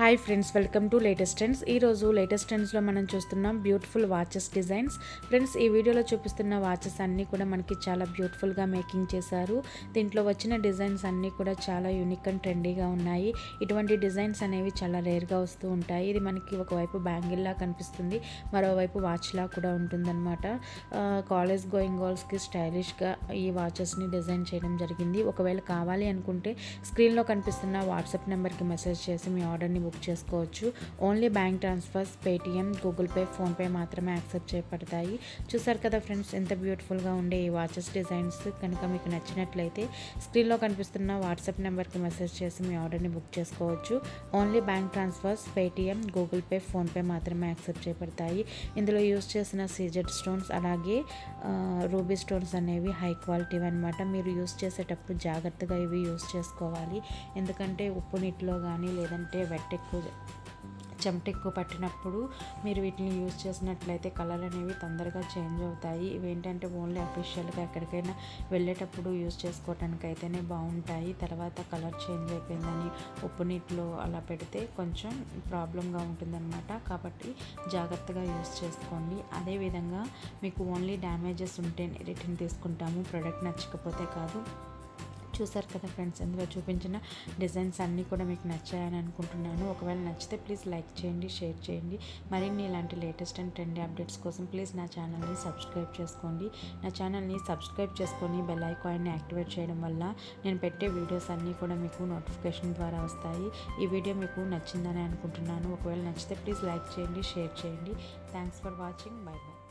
hi friends welcome to latest trends ఈరోజు latest ట్రెండ్స్లో మనం చూస్తున్నాం బ్యూటిఫుల్ వాచెస్ డిజైన్స్ ఫ్రెండ్స్ ఈ వీడియోలో చూపిస్తున్న వాచెస్ అన్నీ కూడా మనకి చాలా బ్యూటిఫుల్గా మేకింగ్ చేశారు దీంట్లో వచ్చిన డిజైన్స్ అన్నీ కూడా చాలా యూనిక్ అండ్ ట్రెండీగా ఉన్నాయి ఇటువంటి డిజైన్స్ అనేవి చాలా రేర్గా వస్తూ ఉంటాయి ఇది మనకి ఒకవైపు బ్యాంగిల్లా కనిపిస్తుంది మరోవైపు వాచ్లా కూడా ఉంటుందన్నమాట కాలేజ్ గోయింగ్ గర్ల్స్కి స్టైలిష్గా ఈ వాచెస్ని డిజైన్ చేయడం జరిగింది ఒకవేళ కావాలి అనుకుంటే స్క్రీన్లో కనిపిస్తున్న వాట్సాప్ నెంబర్కి మెసేజ్ చేసి మీ ఆర్డర్ని బుక్ చేసుకోవచ్చు only bank transfers Paytm Google pay PhonePe మాత్రమే యాక్సెప్ట్ చేయబడతాయి చూసారు కదా ఫ్రెండ్స్ ఎంత బ్యూటిఫుల్గా ఉండే ఈ వాచెస్ డిజైన్స్ కనుక మీకు నచ్చినట్లయితే స్క్రీన్లో కనిపిస్తున్న వాట్సాప్ నెంబర్కి మెసేజ్ చేసి మీ ఆర్డర్ని బుక్ చేసుకోవచ్చు only bank transfers Paytm Google pay PhonePe మాత్రమే యాక్సెప్ట్ చేయబడతాయి ఇందులో యూస్ చేసిన సీజెడ్ స్టోన్స్ అలాగే రూబీ స్టోన్స్ అనేవి హై క్వాలిటీ అనమాట మీరు యూస్ చేసేటప్పుడు జాగ్రత్తగా ఇవి యూస్ చేసుకోవాలి ఎందుకంటే ఉప్పు నీటిలో కానీ లేదంటే వెట్ ఎక్కువ చెమట ఎక్కువ పట్టినప్పుడు మీరు వీటిని యూజ్ చేసినట్లయితే కలర్ అనేవి తొందరగా చేంజ్ అవుతాయి ఇవి ఏంటంటే ఓన్లీ అఫీషియల్గా ఎక్కడికైనా వెళ్ళేటప్పుడు యూజ్ చేసుకోవడానికి అయితేనే బాగుంటాయి తర్వాత కలర్ చేంజ్ అయిపోయిందని ఉప్పు నీటిలో అలా పెడితే కొంచెం ప్రాబ్లంగా ఉంటుందన్నమాట కాబట్టి జాగ్రత్తగా యూజ్ చేసుకోండి అదేవిధంగా మీకు ఓన్లీ డ్యామేజెస్ ఉంటే రిటర్న్ తీసుకుంటాము ప్రోడక్ట్ నచ్చకపోతే కాదు చూసారు కదా ఫ్రెండ్స్ ఇందులో చూపించిన డిజైన్స్ అన్నీ కూడా మీకు నచ్చాయని అనుకుంటున్నాను ఒకవేళ నచ్చితే ప్లీజ్ లైక్ చేయండి షేర్ చేయండి మరిన్ని ఇలాంటి లేటెస్ట్ అండ్ ట్రెండీ అప్డేట్స్ కోసం ప్లీజ్ నా ఛానల్ని సబ్స్క్రైబ్ చేసుకోండి నా ఛానల్ని సబ్స్క్రైబ్ చేసుకొని బెల్ ఐకాన్ని యాక్టివేట్ చేయడం వల్ల నేను పెట్టే వీడియోస్ అన్నీ కూడా మీకు నోటిఫికేషన్ ద్వారా వస్తాయి ఈ వీడియో మీకు నచ్చిందని అనుకుంటున్నాను ఒకవేళ నచ్చితే ప్లీజ్ లైక్ చేయండి షేర్ చేయండి thanks for watching bye by